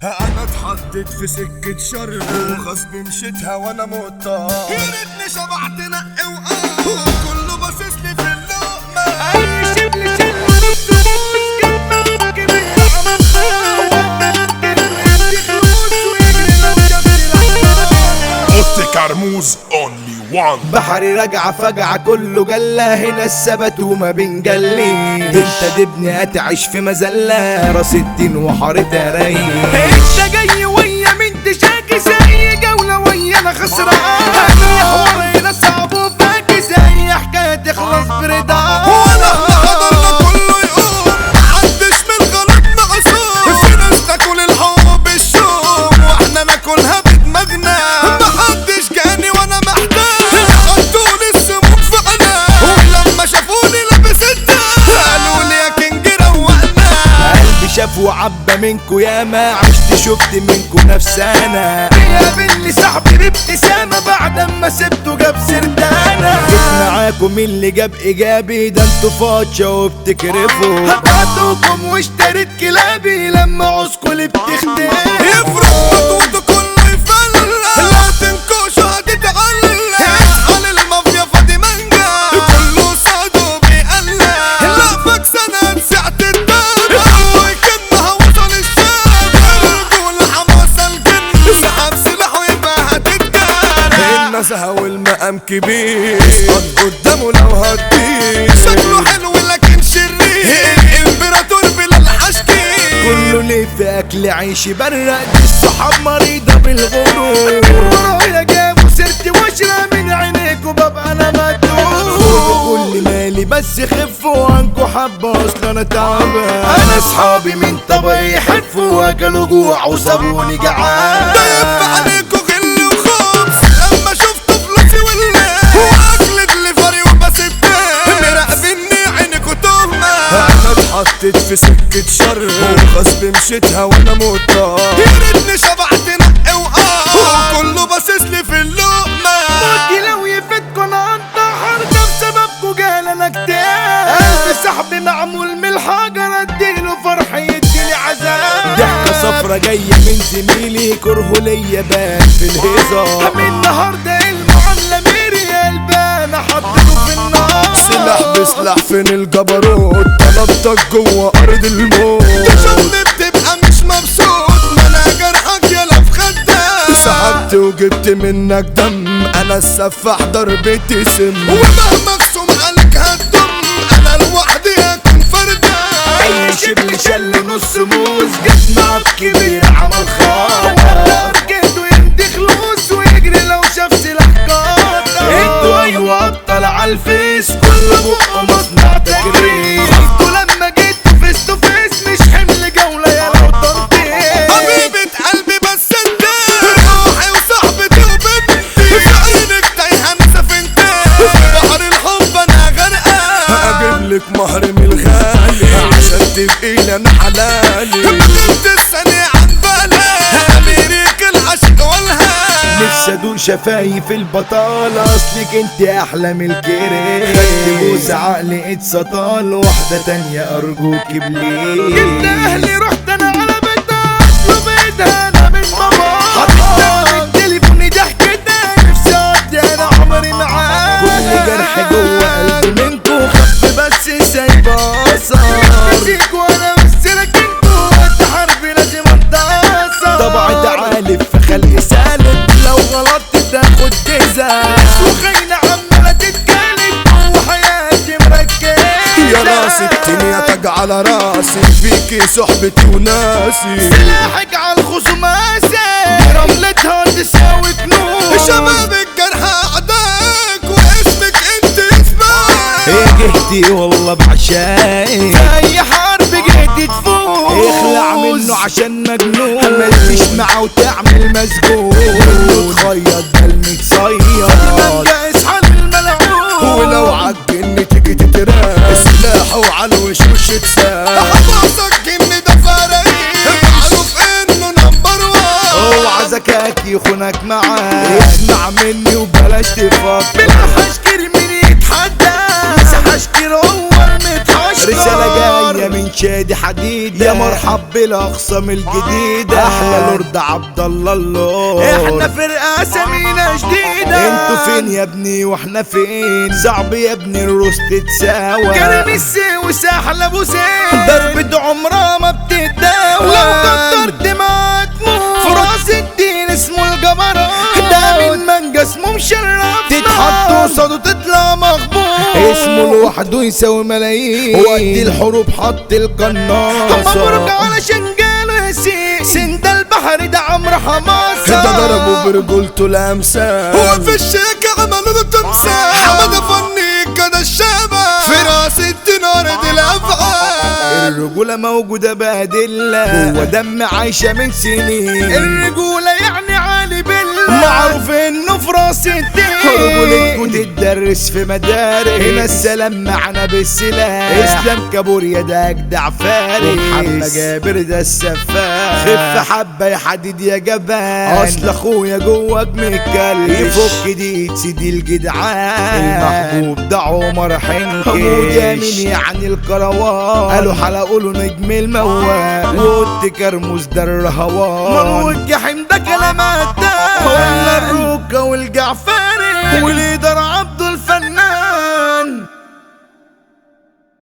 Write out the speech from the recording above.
انا اتحطيت في سكة شر وغصب مشيتها وانا مضطر يا ريتني شبعت نقي وقار وكله باصص لي في اللقمة اي شبل شل نص موز كلمة كبيرة عمل اوتي كرموز اونلي وان بحري راجعة فجعة كله جلة هنا الثبت وما بنجلي انت دبني هتعيش في مزلة راس الدين وحارتها رايق انت جاي ويا من تشاكي زي جولة ويا انا خسران هني حواري صعب وفاكس اي حكاية تخلص برضا وانا حضرنا كله يقوم محدش من غلط معصوم في ناس تاكل الحب بالشوم واحنا ناكلها بدماغنا محدش جاني وانا محتاج حطولي السموم في عيني ولما شافوني لابس التاج قالوا لي يا كينج روقنا قلبي شاف وعبى منكو ياما عشت شفت منكو نفسانا قابلني صاحبي بابتسامة بعد ما سبته جاب سردانة جيت معاكم اللي جاب ايجابي ده انتوا فاتشة وبتكرفوا هبعتكم واشتريت كلابي لما عوزكوا اللي بتختفوا يفرق وطوطه كله يفل لا تنكوش هتتعلق اصحى للمافيا فاضي منجا كله صادو بيقلق لا فاكسنة ساعة الدم وكانها وصل الشام الرجولة حماسة الجن سحب سلاحه يبقى هتتجرح النزهة والمقام كبير اسقط قدامه لو هتطير شكله حلو لكن شرير الامبراطور بلا الحشكي كله ليه في اكل عيش برق دي الصحاب مريضة بالغرور ورايا جابوا سيرتي واشرى من عينيكوا ببقى انا مدوب كل مالي بس خفوا عنكو حبة اصل انا تعبان انا اصحابي من طبعي يحفوا واكلوا جوع وسابوني جعان ضيف عليكوا غل وخبز لما شفتوا فلوسي والله واكلت ليفري وبسبتها مراقبيني عينكوا تهمة انا اتحطيت في سكة شر وغصب مشيتها وانا مضطر يا ريتني شبعت نقي وقار وكله باصص لي في اللقمة موتي لو يفيدكوا انا انتحر ده بسببكوا جال انا كتاب قلبي صاحبي معمول من الحجر اديله فرح يديني عذاب ضحكة صفرة جاية من زميلي كره ليا بان في الهزار من النهارده المعاملة ميري قلبي حطيته في النار سلاح بسلاح فين الجبروت طلبتك جوه ارض الموت تشوفني بتبقى مش مبسوط ما انا جرحك يلا في خدك سحبت وجبت منك دم انا السفاح ضربتي سم ومهما اقسم عليك هتدم انا لوحدي هكون فردة اي شبل شل نص موز جت معاك كبير عمل خاطر جيتوا يمدي خلوص ويجري لو شاف سلاح قاطع انتوا ايوه ابطال على الفيس كل بقى مصنع تجريح انتوا لما جيتوا فيس تو فيس مش حمل جولة يا لو تنطيط حبيبة قلبي بس انت روحي وصاحبتي وبنتي في عينك تايهة انا سفنتي في بحر الحب انا غرقان هجيب لك مهر من الغالي عشان تبقي لي انا حلالي بنت الثانية عن بالي اميرك العشق والهام نفسي ادوق شفايف البطالة اصلك انت احلى من الكريم خدت بوسة عقلي اتسطال واحدة تانية ارجوك جبت بليه اهلي رحت انا على بيتها اطلب ايدها انا من بابا حطيتها من تليفوني ضحكتها نفسي اقضي انا عمري معاها كل جرح جوه قلبي منكو خف بس سايبة اثر نسيك وانا بسلك انتوا انت حربي لازم انتصر طبع تعالف في خلق سالب لو غلطت تاخد جزاء وخينا عمالة تتكلم وحياتي مركزة يا راس الدنيا تاج على راسي فيكي صحبتي وناسي سلاحك على الخصوماسة دي رملتها تساوي كنوز شباب الجرح اعداك واسمك انت اسمك ايه جهتي والله بعشاقك اي حرب جيت تفوز اخلع منه عشان مجنون مالكيش معاه وتعمل مسجون منه تخيط ده المتصيط المبدأ اصحى الملعون ولو عالجن تيجي تتراك سلاح وعلى الوش وش تساك حفظك ان ده فريق معروف انه نمبر وان اوعى ذكاك يخونك معاه اسمع مني وبلاش تفكر بالحشكر مين يتحدى مسح اشكر هو المتحشر رسالة جاية من شادي حديد يا مرة مرحب بالاقسام الجديده احلى لورد عبد الله اللورد احنا فرقة سمينة جديدة انتوا فين يا ابني واحنا فين صعب يا ابني الروس تتساوى كريم السي ساحل ابو زين ضربة عمرها ما بتتداوى لو قدرت ما تموت في راس الدين اسمه الجبروت ده من منجا اسمه مشرف تتحط قصاده تطلع مخبوط اسمه لوحده يساوي ملايين وقت الحروب حط القناصة مبروك علشان قالوا يا سي سند البحر ده عمرو حماسة ده ضربه برجولته الامثال هو في الشيك عملوا له تمثال حمد فني كده الشباب في راس الدينار دي الافعال الرجولة موجودة بأدلة هو دم عايشة من سنين الرجولة يعني علي بالله معروف انه في راس الدين رجولتكوا تدرس في مدارس هنا السلام معنا بالسلاح اسلام كابوريا ده اجدع فارس ومحمد جابر ده السفاح خف حبه يا حديد يا جبان اصل اخويا جواك متكلم يفك دي سيدي الجدعان المحبوب ده عمر حنكش حمود يمين يعني الكروان قالوا حلقوا له نجم الموال وقلت كرموز ده الرهوان مروج جحيم ده كلامات ده ولا الروكة والجعفري واللي